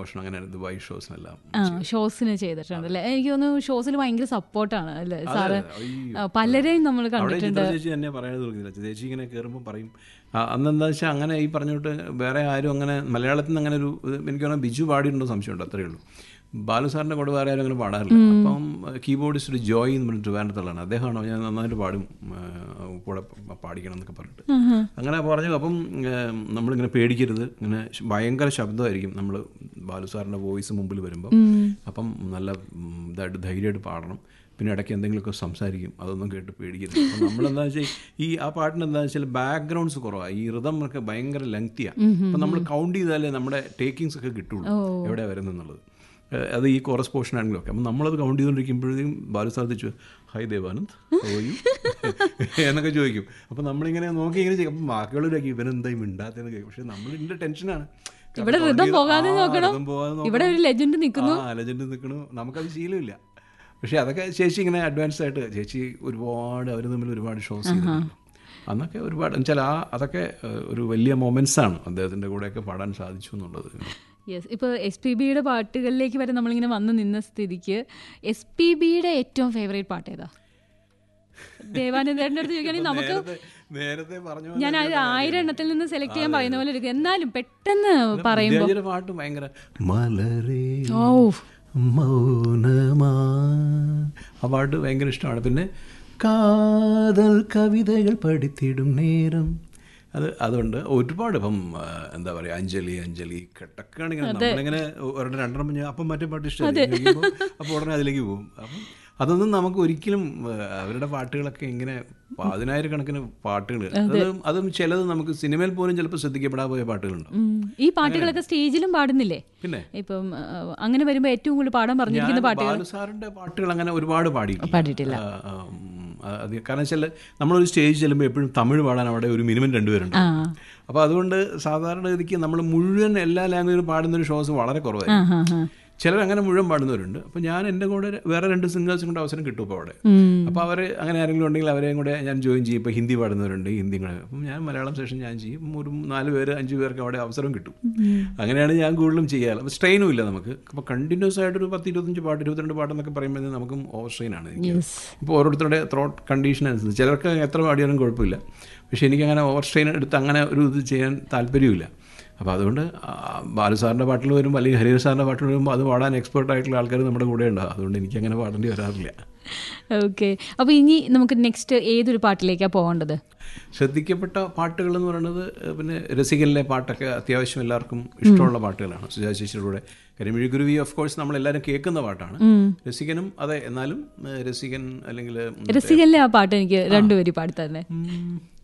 ഭക്ഷണം അങ്ങനെ ദുബായ് ഷോസിനെല്ലാം ആ ഷോസിന് ചെയ്തിട്ടുണ്ട് അല്ലേ എനിക്ക് തോന്നുന്നു ഷോസിൽ ഭയങ്കര സപ്പോർട്ടാണ് അല്ലേ സാറ് അതെ, അയ്യോ. ആ, പലരെയും നമ്മൾ അവിടെ കണ്ടിട്ടുണ്ട് ചിത്ര ചേച്ചി തന്നെ പറയാൻ തോന്നില്ല ചേച്ചി ഇങ്ങനെ കയറുമ്പോൾ പറയും ആ, അന്നെന്താ വെച്ചാൽ അങ്ങനെ ഈ പറഞ്ഞിട്ട് വേറെ ആരും അങ്ങനെ മലയാളത്തിൽ നിന്ന് അങ്ങനെ ഒരു ഇത് എനിക്ക് തോന്നുന്നു ബിജു പാടിയിട്ടുണ്ടോ സംശയമുണ്ട് അത്രയേ ഉള്ളൂ ബാലു സാറിൻ്റെ കൂടെ വേറെ ആരും അങ്ങനെ പാടാറില്ല അപ്പം കീബോർഡിസ്റ്റ് ഒരു ജോയ് എന്ന് പറഞ്ഞിട്ട് ട്രിവാൻഡ്രത്തുള്ളതാണ് അദ്ദേഹമാണോ ഞാൻ നന്നായിട്ട് പാടും ആ, കൂടെ പാടിക്കണം എന്നൊക്കെ പറഞ്ഞിട്ട് അങ്ങനെ പറഞ്ഞു അപ്പം ഏം, നമ്മളിങ്ങനെ പേടിക്കരുത് ഇങ്ങനെ ശ- ഭയങ്കര ശബ്ദമായിരിക്കും നമ്മൾ ബാലു സാറിൻ്റെ വോയിസ് മുമ്പിൽ വരുമ്പം അപ്പം നല്ല ഉം, ഇതായിട്ട് ധൈര്യമായിട്ട് പാടണം പിന്നെ ഇടയ്ക്ക് എന്തെങ്കിലുമൊക്കെ സംസാരിക്കും അതൊന്നും കേട്ട് പേടിക്കരുത് അപ്പം നമ്മളെന്താ വെച്ചാൽ ഈ ആ പാട്ടിന് എന്താ വെച്ചാൽ ബാക്ക്ഗ്രൗണ്ട്സ് കുറവാണ് ഈ റിതം ഒക്കെ ഭയങ്കര ലെങ്തിയാണ് അപ്പം നമ്മൾ കൗണ്ട് ചെയ്താലേ നമ്മുടെ ടേക്കിങ്സ് ഒക്കെ കിട്ടുള്ളൂ എവിടെയാണ് വരുന്നെന്നുള്ളത് ഏഹ് അത് ഈ കോറസ് പോർഷൻ ആണെങ്കിലും ഒക്കെ അപ്പം നമ്മളത് കൗണ്ട് ചെയ്തുകൊണ്ടിരിക്കുമ്പോഴത്തേക്കും ബാലു സാർ തിരിച്ചു ഹൈ ദേവാനന്ദ് ഓയു എന്നൊക്കെ ചോദിക്കും അപ്പം നമ്മളിങ്ങനെ നോക്കി ഇങ്ങനെ ചെയ്യും അപ്പം ബാക്കിയുള്ളവരൊക്കെ ഇവനെന്തായി മിണ്ടാത്തെന്ന് കേൾക്കും പക്ഷെ നമ്മൾ ഇതിൻ്റെ ടെൻഷനാണ് കാരണം ഇവിടെ count rhythm ചെയ്ത് പോകാതെ ആ, നോക്കണം. rhythm പോകാതെ ഇവിടെ ഒരു legend നിൽക്കുന്നു. ആ ലെജൻഡ് നിൽക്കണു നമുക്കത് ശീലമില്ല പക്ഷെ അതൊക്കെ ചേച്ചി ഇങ്ങനെ അഡ്വാൻസ് ആയിട്ട് ചേച്ചി ഒരുപാട് അവർ തമ്മിൽ ഒരുപാട് ഷോസ് ചെയ്തിട്ടുണ്ട് അന്നൊക്കെ ഒരുപാട് എന്നുവെച്ചാൽ ആ അതൊക്കെ ഏഹ്, ഒരു വലിയ മൊമെന്റ്സ് ആണ് അദ്ദേഹത്തിൻ്റെ കൂടെയൊക്കെ പാടാൻ സാധിച്ചു എന്നുള്ളത് യെസ് ഇപ്പോൾ എസ് പി ബിയുടെ പാട്ടുകളിലേക്ക് വരെ നമ്മളിങ്ങനെ വന്ന് നിന്ന സ്ഥിതിക്ക് എസ് പി ബിയുടെ ഏറ്റവും ഫേവറേറ്റ് പാട്ട് ഏതാ ദേവാനന്ദേട്ടൻ്റെ അടുത്ത് ചോദിക്കുകയാണെങ്കിൽ നമുക്ക് നേരത്തെ- നേരത്തെ പറഞ്ഞു ഞാൻ ആ ആയിരം എണ്ണത്തിൽ നിന്ന് സെലക്ട് ചെയ്യാൻ പറയുന്ന പോലെ ഇരിക്കും എന്നാലും പെട്ടെന്ന് പറയുമ്പോൾ വിദ്യാജിയുടെ പാട്ട് ഭയങ്കര മലരേ ഓ മൗനമാ ആ പാട്ട് ഭയങ്കര ഇഷ്ടമാണ് പിന്നെ കാതൽ കവിതകൾ പഠിത്തിടും നേരം അത് അതുകൊണ്ട് ഒരുപാട് ഇപ്പം ആ, എന്താ പറയുക അഞ്ജലി അഞ്ജലി കെട്ടക്കാണ് ഇങ്ങനെ നമ്മളിങ്ങനെ ഒരെണ്ണം രണ്ടെണ്ണം ഞാൻ അപ്പം മറ്റേ പാട്ട് ഇഷ്ടമല്ല അപ്പോൾ ഉടനെ അതിലേക്ക് പോകും അപ്പം അതൊന്നും നമുക്ക് ഒരിക്കലും ആ, അവരുടെ പാട്ടുകളൊക്കെ ഇങ്ങനെ പതിനായിരക്കണക്കിന് പാട്ടുകൾ അതും അതും ചിലത് നമുക്ക് സിനിമയിൽ പോലും ചിലപ്പോൾ ശ്രദ്ധിക്കപ്പെടാതെ പോയ പാട്ടുകളുണ്ട് ഉം. ഈ പാട്ടുകളൊക്കെ സ്റ്റേജിലും പാടുന്നില്ലേ പിന്നെ ഇപ്പം ആ, അങ്ങനെ വരുമ്പോൾ ഏറ്റവും കൂടുതൽ പാടാൻ പറഞ്ഞിരിക്കുന്ന ഞാൻ പാട്ടുകൾ ബാലു സാറിന്റെ പാട്ടുകൾ അങ്ങനെ ഒരുപാട് പാടി പാടിയിട്ടില്ല. അത് കാരണം വെച്ചാൽ നമ്മളൊരു സ്റ്റേജ് ചെല്ലുമ്പോൾ എപ്പോഴും തമിഴ് പാടാൻ അവിടെ ഒരു മിനിമം രണ്ടുപേരുണ്ട് ആ അപ്പോൾ അതുകൊണ്ട് സാധാരണഗതിക്ക് നമ്മൾ മുഴുവൻ എല്ലാ ലാംഗ്വേജിലും പാടുന്ന ഒരു ഷോസ് വളരെ ആ കുറവായിരിക്കും ഹാ ഹാ ചിലർ അങ്ങനെ മുഴുവൻ പാടുന്നവരുണ്ട് അപ്പോൾ ഞാൻ എൻ്റെ കൂടെ വേറെ രണ്ട് സിംഗേഴ്സിനും കൂടെ അവസരം കിട്ടും ഇപ്പോൾ അവിടെ അപ്പോൾ അവർ അങ്ങനെ ആരെങ്കിലും ഉണ്ടെങ്കിൽ അവരെയും കൂടെ ഞാൻ ജോയിൻ ചെയ്യും ഇപ്പോൾ ഹിന്ദി പാടുന്നവരുണ്ട് ഹിന്ദി കൂടെ അപ്പം ഞാൻ മലയാളം സെഷൻ ഞാൻ ചെയ്യും ഒരു നാല് പേര് അഞ്ച് പേർക്ക് അവിടെ അവസരം കിട്ടും അങ്ങനെയാണ് ഞാൻ കൂടുതലും ചെയ്യാറ് അപ്പോൾ സ്ട്രെയിനും ഇല്ല നമുക്ക് അപ്പോൾ കണ്ടിന്യൂസ് ആയിട്ട് ഒരു പത്ത് ഇരുപത്തഞ്ച് പാട്ട് ഇരുപത്തിരണ്ട് പാട്ടെന്നൊക്കെ പറയുമ്പോൾ നമുക്കും ഓവർ സ്ട്രെയിൻ ആണ് എനിക്ക് യെസ് ഇപ്പോൾ ഓരോരുത്തരുടെ ത്രോട്ട് കണ്ടീഷൻ അനുസരിച്ച് ചിലർക്ക് എത്ര പാടിയാലും കുഴപ്പമില്ല പക്ഷേ എനിക്കങ്ങനെ ഓവർ സ്ട്രെയിൻ എടുത്ത് അങ്ങനെ ഒരു ഇത് ചെയ്യാൻ താല്പര്യമില്ല അപ്പോൾ അതുകൊണ്ട് ആ, ബാലു സാറിൻ്റെ പാട്ടിൽ വരുമ്പോൾ അല്ലെങ്കിൽ ഹരിഹര സാറിൻ്റെ പാട്ടിൽ വരുമ്പോൾ അത് പാടാൻ എക്സ്പേർട്ട് ആയിട്ടുള്ള ആൾക്കാർ നമ്മുടെ കൂടെ ഉണ്ടാവും അതുകൊണ്ട് എനിക്കങ്ങനെ പാടേണ്ടി വരാറില്ല ഓക്കെ അപ്പോൾ ഇനി നമുക്ക് നെക്സ്റ്റ് ഏതൊരു പാട്ടിലേക്കാണ് പോകേണ്ടത് ശ്രദ്ധിക്കപ്പെട്ട പാട്ടുകൾ എന്ന് പറയുന്നത് ഏഹ്, പിന്നെ രസികനിലെ പാട്ടൊക്കെ അത്യാവശ്യം എല്ലാവർക്കും ഇഷ്ടമുള്ള പാട്ടുകളാണ് സുജാ ചേച്ചിയുടെ കരിമിഴി ഗുരുവി ഓഫ് കോഴ്സ് നമ്മളെല്ലാവരും കേൾക്കുന്ന പാട്ടാണ് രസികനും അതെ എന്നാലും ഏഹ്, രസികൻ അല്ലെങ്കിൽ രസികനിലെ ആ പാട്ട് എനിക്ക് രണ്ടുപേരും പാടി തന്നെ ഉം,